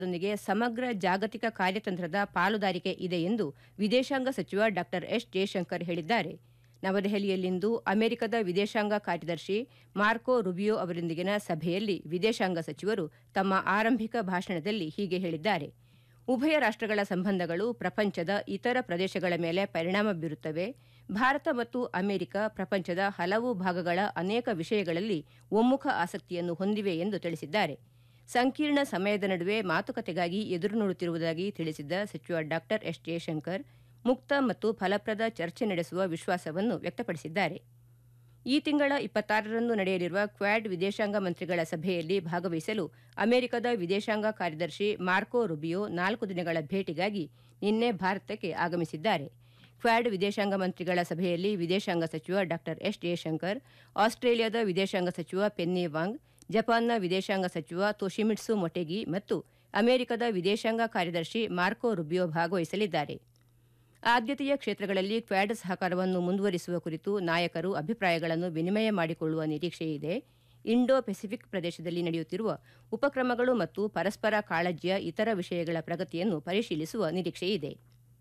ದೊಂದಿಗೆ ಸಮಗ್ರ ಜಾಗತಿಕ ಕಾರ್ಯತಂತ್ರದ ಪಾಲುದಾರಿಕೆ ಇದೆ ಎಂದು ವಿದೇಶಾಂಗ ಸಚಿವ ಡಾ ಎಸ್ ಜಯಶಂಕರ್ ಹೇಳಿದ್ದಾರೆ ನವದೆಹಲಿಯಲ್ಲಿಂದು ಅಮೆರಿಕದ ವಿದೇಶಾಂಗ ಕಾರ್ಯದರ್ಶಿ ಮಾರ್ಕೊ ರುಬಿಯೋ ಅವರೊಂದಿಗಿನ ಸಭೆಯಲ್ಲಿ ವಿದೇಶಾಂಗ ಸಚಿವರು ತಮ್ಮ ಆರಂಭಿಕ ಭಾಷಣದಲ್ಲಿ ಹೀಗೆ ಹೇಳಿದ್ದಾರೆ ಉಭಯ ರಾಷ್ಟಗಳ ಸಂಬಂಧಗಳು ಪ್ರಪಂಚದ ಇತರ ಪ್ರದೇಶಗಳ ಮೇಲೆ ಪರಿಣಾಮ ಬೀರುತ್ತವೆ ಭಾರತ ಮತ್ತು ಅಮೆರಿಕ ಪ್ರಪಂಚದ ಹಲವು ಭಾಗಗಳ ಅನೇಕ ವಿಷಯಗಳಲ್ಲಿ ಒಮ್ಮುಖ ಆಸಕ್ತಿಯನ್ನು ಹೊಂದಿವೆ ಎಂದು ತಿಳಿಸಿದ್ದಾರೆ ಸಂಕೀರ್ಣ ಸಮಯದ ನಡುವೆ ಮಾತುಕತೆಗಾಗಿ ಎದುರು ನೋಡುತ್ತಿರುವುದಾಗಿ ತಿಳಿಸಿದ್ದ ಸಚಿವ ಡಾ ಎಸ್ ಜಯಶಂಕರ್ ಮುಕ್ತ ಮತ್ತು ಫಲಪ್ರದ ಚರ್ಚೆ ನಡೆಸುವ ವಿಶ್ವಾಸವನ್ನು ವ್ಯಕ್ತಪಡಿಸಿದ್ದಾರೆ ಈ ತಿಂಗಳ ಇಪ್ಪತ್ತಾರರಂದು ನಡೆಯಲಿರುವ ಕ್ವಾಡ್ ವಿದೇಶಾಂಗ ಮಂತ್ರಿಗಳ ಸಭೆಯಲ್ಲಿ ಭಾಗವಹಿಸಲು ಅಮೆರಿಕದ ವಿದೇಶಾಂಗ ಕಾರ್ಯದರ್ಶಿ ಮಾರ್ಕೊ ರುಬಿಯೋ ನಾಲ್ಕು ದಿನಗಳ ಭೇಟಿಗಾಗಿ ನಿನ್ನೆ ಭಾರತಕ್ಕೆ ಆಗಮಿಸಿದ್ದಾರೆ ಕ್ವಾಡ್ ವಿದೇಶಾಂಗ ಮಂತ್ರಿಗಳ ಸಭೆಯಲ್ಲಿ ವಿದೇಶಾಂಗ ಸಚಿವ ಡಾ ಎಸ್ ಜಯಶಂಕರ್ ಆಸ್ಟ್ರೇಲಿಯಾದ ವಿದೇಶಾಂಗ ಸಚಿವ ಪೆನ್ನಿ ವಾಂಗ್ ಜಪಾನ್ನ ವಿದೇಶಾಂಗ ಸಚಿವ ತೊಶಿಮಿಟ್ಸು ಮೊಟೆಗಿ ಮತ್ತು ಅಮೆರಿಕದ ವಿದೇಶಾಂಗ ಕಾರ್ಯದರ್ಶಿ ಮಾರ್ಕೊ ರುಬಿಯೋ ಭಾಗವಹಿಸಲಿದ್ದಾರೆ ಆದ್ಯತೆಯ ಕ್ಷೇತ್ರಗಳಲ್ಲಿ ಕ್ವಾಡ್ ಸಹಕಾರವನ್ನು ಮುಂದುವರಿಸುವ ಕುರಿತು ನಾಯಕರು ಅಭಿಪ್ರಾಯಗಳನ್ನು ವಿನಿಮಯ ಮಾಡಿಕೊಳ್ಳುವ ನಿರೀಕ್ಷೆಯಿದೆ ಇಂಡೋ ಪೆಸಿಫಿಕ್ ಪ್ರದೇಶದಲ್ಲಿ ನಡೆಯುತ್ತಿರುವ ಉಪಕ್ರಮಗಳು ಮತ್ತು ಪರಸ್ಪರ ಕಾಳಜಿಯ ಇತರ ವಿಷಯಗಳ ಪ್ರಗತಿಯನ್ನು ಪರಿಶೀಲಿಸುವ ನಿರೀಕ್ಷೆಯಿದೆ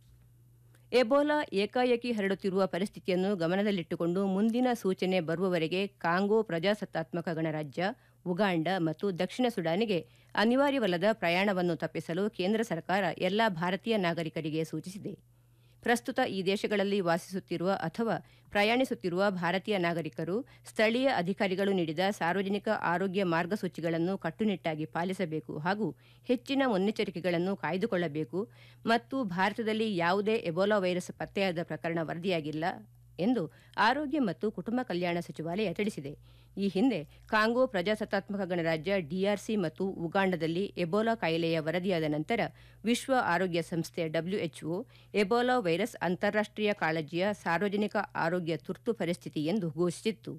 ಎಬೋಲಾ ಏಕಾಏಕಿ ಹರಡುತ್ತಿರುವ ಪರಿಸ್ಥಿತಿಯನ್ನು ಗಮನದಲ್ಲಿಟ್ಟುಕೊಂಡು ಮುಂದಿನ ಸೂಚನೆ ಬರುವವರೆಗೆ ಕಾಂಗೋ ಪ್ರಜಾಸತ್ತಾತ್ಮಕ ಗಣರಾಜ್ಯ ಉಗಾಂಡ ಮತ್ತು ದಕ್ಷಿಣ ಸುಡಾನಿಗೆ ಅನಿವಾರ್ಯವಲ್ಲದ ಪ್ರಯಾಣವನ್ನು ತಪ್ಪಿಸಲು ಕೇಂದ್ರ ಸರ್ಕಾರ ಎಲ್ಲಾ ಭಾರತೀಯ ನಾಗರಿಕರಿಗೆ ಸೂಚಿಸಿದೆ ಪ್ರಸ್ತುತ ಈ ದೇಶಗಳಲ್ಲಿ ವಾಸಿಸುತ್ತಿರುವ ಅಥವಾ ಪ್ರಯಾಣಿಸುತ್ತಿರುವ ಭಾರತೀಯ ನಾಗರಿಕರು ಸ್ಥಳೀಯ ಅಧಿಕಾರಿಗಳು ನೀಡಿದ ಸಾರ್ವಜನಿಕ ಆರೋಗ್ಯ ಮಾರ್ಗಸೂಚಿಗಳನ್ನು ಕಟ್ಟುನಿಟ್ಟಾಗಿ ಪಾಲಿಸಬೇಕು ಹಾಗೂ ಹೆಚ್ಚಿನ ಮುನ್ನೆಚ್ಚರಿಕೆಗಳನ್ನು ಕಾಯ್ದುಕೊಳ್ಳಬೇಕು ಮತ್ತು ಭಾರತದಲ್ಲಿ ಯಾವುದೇ ಎಬೋಲಾ ವೈರಸ್ ಪತ್ತೆಯಾದ ಪ್ರಕರಣ ವರದಿಯಾಗಿಲ್ಲ ಎಂದು ಆರೋಗ್ಯ ಮತ್ತು ಕುಟುಂಬ ಕಲ್ಯಾಣ ಸಚಿವಾಲಯ ತಿಳಿಸಿದೆ ಈ ಹಿಂದೆ ಕಾಂಗೋ ಪ್ರಜಾಸತ್ತಾತ್ಮಕ ಗಣರಾಜ್ಯ ಡಿಆರ್ಸಿ ಮತ್ತು ಉಗಾಂಡದಲ್ಲಿ ಎಬೋಲಾ ಕಾಯಿಲೆಯ ವರದಿಯಾದ ನಂತರ ವಿಶ್ವ ಆರೋಗ್ಯ ಸಂಸ್ಥೆ ಡಬ್ಲ್ಯೂಎಚ್ಒ ಎಬೋಲಾ ವೈರಸ್ ಅಂತಾರಾಷ್ಟೀಯ ಕಾಳಜಿಯ ಸಾರ್ವಜನಿಕ ಆರೋಗ್ಯ ತುರ್ತು ಪರಿಸ್ಥಿತಿ ಎಂದು ಘೋಷಿಸಿತ್ತು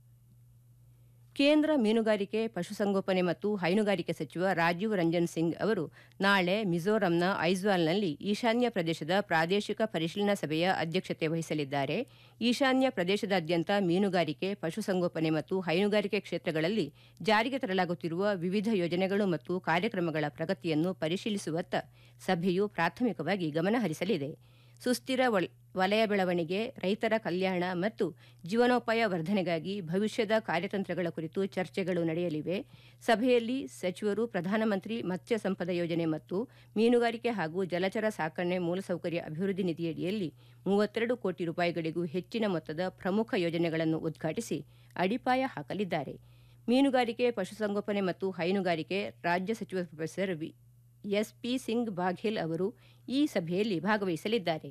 ಕೇಂದ್ರ ಮೀನುಗಾರಿಕೆ ಪಶುಸಂಗೋಪನೆ ಮತ್ತು ಹೈನುಗಾರಿಕೆ ಸಚಿವ ರಾಜೀವ್ ರಂಜನ್ ಸಿಂಗ್ ಅವರು ನಾಳೆ ಮಿಜೋರಂನ ಐಜ್ವಾಲ್ನಲ್ಲಿ ಈಶಾನ್ಯ ಪ್ರದೇಶದ ಪ್ರಾದೇಶಿಕ ಪರಿಶೀಲನಾ ಸಭೆಯ ಅಧ್ಯಕ್ಷತೆ ವಹಿಸಲಿದ್ದಾರೆ ಈಶಾನ್ಯ ಪ್ರದೇಶದಾದ್ಯಂತ ಮೀನುಗಾರಿಕೆ ಪಶುಸಂಗೋಪನೆ ಮತ್ತು ಹೈನುಗಾರಿಕೆ ಕ್ಷೇತ್ರಗಳಲ್ಲಿ ಜಾರಿಗೆ ತರಲಾಗುತ್ತಿರುವ ವಿವಿಧ ಯೋಜನೆಗಳು ಮತ್ತು ಕಾರ್ಯಕ್ರಮಗಳ ಪ್ರಗತಿಯನ್ನು ಪರಿಶೀಲಿಸುವತ್ತ ಸಭೆಯು ಪ್ರಾಥಮಿಕವಾಗಿ ಗಮನಹರಿಸಲಿದೆ ಸುಸ್ಥಿರ ವಲಯ ಬೆಳವಣಿಗೆ ರೈತರ ಕಲ್ಯಾಣ ಮತ್ತು ಜೀವನೋಪಾಯ ವರ್ಧನೆಗಾಗಿ ಭವಿಷ್ಯದ ಕಾರ್ಯತಂತ್ರಗಳ ಕುರಿತು ಚರ್ಚೆಗಳು ನಡೆಯಲಿವೆ ಸಭೆಯಲ್ಲಿ ಸಚಿವರು ಪ್ರಧಾನಮಂತ್ರಿ ಮತ್ಸ್ಯ ಸಂಪದ ಯೋಜನೆ ಮತ್ತು ಮೀನುಗಾರಿಕೆ ಹಾಗೂ ಜಲಚರ ಸಾಕಣೆ ಮೂಲಸೌಕರ್ಯ ಅಭಿವೃದ್ಧಿ ನಿಧಿಯಡಿಯಲ್ಲಿ ಮೂವತ್ತೆರಡು ಕೋಟಿ ರೂಪಾಯಿಗಳಿಗೂ ಹೆಚ್ಚಿನ ಮೊತ್ತದ ಪ್ರಮುಖ ಯೋಜನೆಗಳನ್ನು ಉದ್ಘಾಟಿಸಿ ಅಡಿಪಾಯ ಹಾಕಲಿದ್ದಾರೆ ಮೀನುಗಾರಿಕೆ ಪಶುಸಂಗೋಪನೆ ಮತ್ತು ಹೈನುಗಾರಿಕೆ ರಾಜ್ಯ ಸಚಿವ professor V SP Singh Baghel ಅವರು ಈ ಸಭೆಯಲ್ಲಿ ಭಾಗವಹಿಸಲಿದ್ದಾರೆ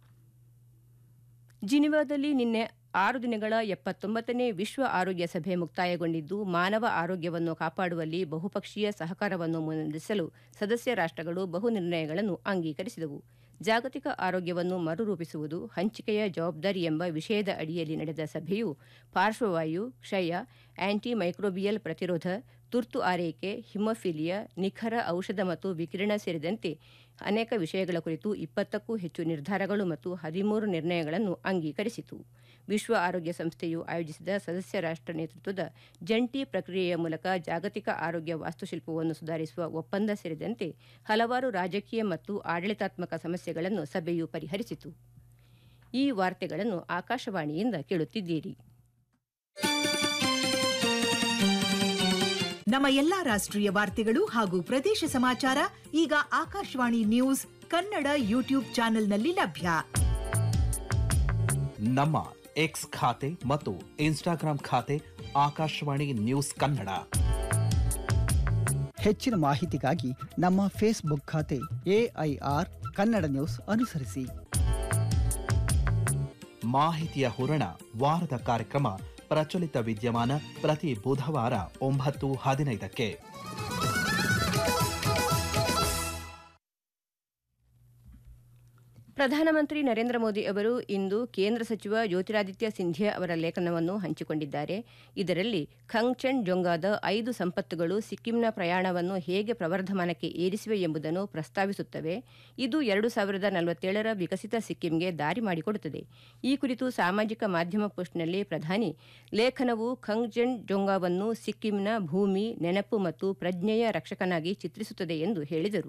ಜಿನಿವಾದಲ್ಲಿ ನಿನ್ನೆ ಆರು ದಿನಗಳ ಎಪ್ಪತ್ತೊಂಬತ್ತನೇ ವಿಶ್ವ ಆರೋಗ್ಯ ಸಭೆ ಮುಕ್ತಾಯಗೊಂಡಿದ್ದು ಮಾನವ ಆರೋಗ್ಯವನ್ನು ಕಾಪಾಡುವಲ್ಲಿ ಬಹುಪಕ್ಷೀಯ ಸಹಕಾರವನ್ನು ಮುನ್ನಡೆಸಲು ಸದಸ್ಯ ರಾಷ್ಟಗಳು ಬಹು ನಿರ್ಣಯಗಳನ್ನು ಅಂಗೀಕರಿಸಿದವು ಜಾಗತಿಕ ಆರೋಗ್ಯವನ್ನು ಮರುರೂಪಿಸುವುದು ಹಂಚಿಕೆಯ ಜವಾಬ್ದಾರಿ ಎಂಬ ವಿಷಯದ ಅಡಿಯಲ್ಲಿ ನಡೆದ ಸಭೆಯು ಪಾರ್ಶ್ವವಾಯು ಕ್ಷಯ ಆಂಟಿ ಮೈಕ್ರೋಬಿಯಲ್ ಪ್ರತಿರೋಧ ತುರ್ತು ಆರೈಕೆ ಹಿಮೋಫಿಲಿಯಾ ನಿಖರ ಔಷಧ ಮತ್ತು ವಿಕಿರಣ ಸೇರಿದಂತೆ ಅನೇಕ ವಿಷಯಗಳ ಕುರಿತು ಇಪ್ಪತ್ತಕ್ಕೂ ಹೆಚ್ಚು ನಿರ್ಧಾರಗಳು ಮತ್ತು ಹದಿಮೂರು ನಿರ್ಣಯಗಳನ್ನು ಅಂಗೀಕರಿಸಿತು ವಿಶ್ವ ಆರೋಗ್ಯ ಸಂಸ್ಥೆಯು ಆಯೋಜಿಸಿದ ಸದಸ್ಯ ರಾಷ್ಟ ನೇತೃತ್ವದ ಜಂಟಿ ಪ್ರಕ್ರಿಯೆಯ ಮೂಲಕ ಜಾಗತಿಕ ಆರೋಗ್ಯ ವಾಸ್ತುಶಿಲ್ಪವನ್ನು ಸುಧಾರಿಸುವ ಒಪ್ಪಂದ ಸೇರಿದಂತೆ ಹಲವಾರು ರಾಜಕೀಯ ಮತ್ತು ಆಡಳಿತಾತ್ಮಕ ಸಮಸ್ಯೆಗಳನ್ನು ಸಭೆಯು ಪರಿಹರಿಸಿತು ಈ ವಾರ್ತೆಗಳನ್ನು ಆಕಾಶವಾಣಿಯಿಂದ ಕೇಳುತ್ತಿದ್ದೀರಿ ನಮ್ಮ ಎಲ್ಲಾ ರಾಷ್ಟ್ರೀಯ ವಾರ್ತೆಗಳು ಹಾಗೂ ಪ್ರದೇಶ ಸಮಾಚಾರ ಈಗ ಆಕಾಶವಾಣಿ ನ್ಯೂಸ್ ಕನ್ನಡ ಯೂಟ್ಯೂಬ್ ಚಾನೆಲ್ನಲ್ಲಿ ಲಭ್ಯ ನಮ್ಮ ಎಕ್ಸ್ ಖಾತೆ ಮತ್ತು ಇನ್ಸ್ಟಾಗ್ರಾಂ ಖಾತೆ ಆಕಾಶವಾಣಿ ನ್ಯೂಸ್ ಕನ್ನಡ ಹೆಚ್ಚಿನ ಮಾಹಿತಿಗಾಗಿ ನಮ್ಮ ಫೇಸ್ಬುಕ್ ಖಾತೆ ಎಐಆರ್ ಕನ್ನಡ ನ್ಯೂಸ್ ಅನುಸರಿಸಿ ಮಾಹಿತಿಯ ಹೂರಣ ವಾರದ ಕಾರ್ಯಕ್ರಮ ಪ್ರಚಲಿತ ವಿದ್ಯಮಾನ ಪ್ರತಿ ಬುಧವಾರ ಒಂಬತ್ತು ಹದಿನೈದಕ್ಕೆ ಪ್ರಧಾನಮಂತ್ರಿ ನರೇಂದ್ರ ಮೋದಿ ಅವರು ಇಂದು ಕೇಂದ್ರ ಸಚಿವ ಜ್ಯೋತಿರಾದಿತ್ಯ ಸಿಂಧಿಯಾ ಅವರ ಲೇಖನವನ್ನು ಹಂಚಿಕೊಂಡಿದ್ದಾರೆ ಇದರಲ್ಲಿ ಖಂಗ್ಚೆನ್ ಜೊಂಗಾದ ಐದು ಸಂಪತ್ತುಗಳು ಸಿಕ್ಕಿಂನ ಪ್ರಯಾಣವನ್ನು ಹೇಗೆ ಪ್ರವರ್ಧಮಾನಕ್ಕೆ ಏರಿಸಿವೆ ಎಂಬುದನ್ನು ಪ್ರಸ್ತಾವಿಸುತ್ತವೆ ಇದು ಎರಡು ಸಾವಿರದ ನಲವತ್ತೇಳರ ವಿಕಸಿತ ಸಿಕ್ಕಿಂಗೆ ದಾರಿ ಮಾಡಿಕೊಡುತ್ತದೆ ಈ ಕುರಿತು ಸಾಮಾಜಿಕ ಮಾಧ್ಯಮ ಪೋಸ್ಟ್ನಲ್ಲಿ ಪ್ರಧಾನಿ ಲೇಖನವು ಖಂಗ್ಚೆನ್ ಜೊಂಗಾವನ್ನು ಸಿಕ್ಕಿಂನ ಭೂಮಿ ನೆನಪು ಮತ್ತು ಪ್ರಜ್ಞೆಯ ರಕ್ಷಕನಾಗಿ ಚಿತ್ರಿಸುತ್ತದೆ ಎಂದು ಹೇಳಿದರು